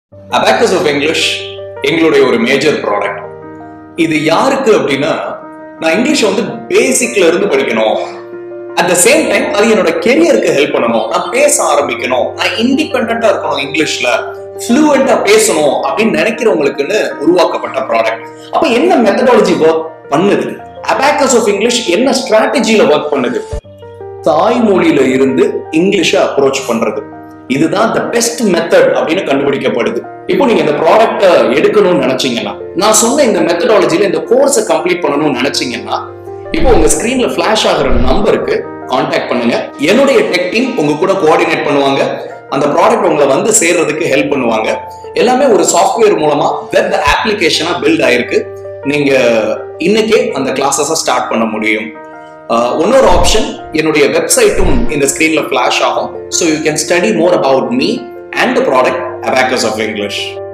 abacus of English எங்களுடைய ஒரு major product இது யாருக்கு அப்படின்னா நான் இங்கிலீஷ் வந்து பேசிக்ல இருந்து படிக்கணும் அட் த சேம் டைம் அது என்னோட கெரியருக்கு ஹெல்ப் பண்ணணும் நான் பேச ஆரம்பிக்கணும் நான் இண்டிபெண்டா இருக்கணும் இங்கிலீஷ்ல ஃப்ளூவெண்டா பேசணும் அப்படின்னு நினைக்கிறவங்களுக்குன்னு உருவாக்கப்பட்ட ப்ராடக்ட் அப்ப என்ன மெத்தடாலஜி ஒர்க் பண்ணுது அபாக்கஸ் ஆஃப் இங்கிலீஷ் என்ன ஸ்ட்ராட்டஜியில ஒர்க் பண்ணுது தாய்மொழியில இருந்து இங்கிலீஷை அப்ரோச் பண்றது இதுதான் த பெஸ்ட் மெத்தட் அப்படின்னு கண்டுபிடிக்கப்படுது இப்போ நீங்க இந்த ப்ராடக்ட்டை எடுக்கணும்னு நினைச்சீங்கன்னா நான் சொன்ன இந்த மெத்தடாலஜில இந்த கோர்ஸை கம்ப்ளீட் பண்ணணும்னு நினைச்சீங்கன்னா இப்போ உங்க ஸ்கிரீன்ல ஃபிளாஷ் ஆகுற நம்பருக்கு காண்டாக்ட் பண்ணுங்க என்னுடைய டெக் டீம் உங்க கூட கோஆர்டினேட் பண்ணுவாங்க அந்த ப்ராடக்ட் உங்களை வந்து சேர்றதுக்கு ஹெல்ப் பண்ணுவாங்க எல்லாமே ஒரு சாஃப்ட்வேர் மூலமா வெப் அப்ளிகேஷனா பில்ட் ஆயிருக்கு நீங்க இன்னைக்கே அந்த கிளாஸஸை ஸ்டார்ட் பண்ண முடியும் ஆஹ் இன்னொரு ஆப்ஷன் என்னுடைய வெப்சைட்டும் இந்த ஸ்கிரீன்ல ஃபிளாஷ் ஆகும் so you can study more about me and the product abacus of English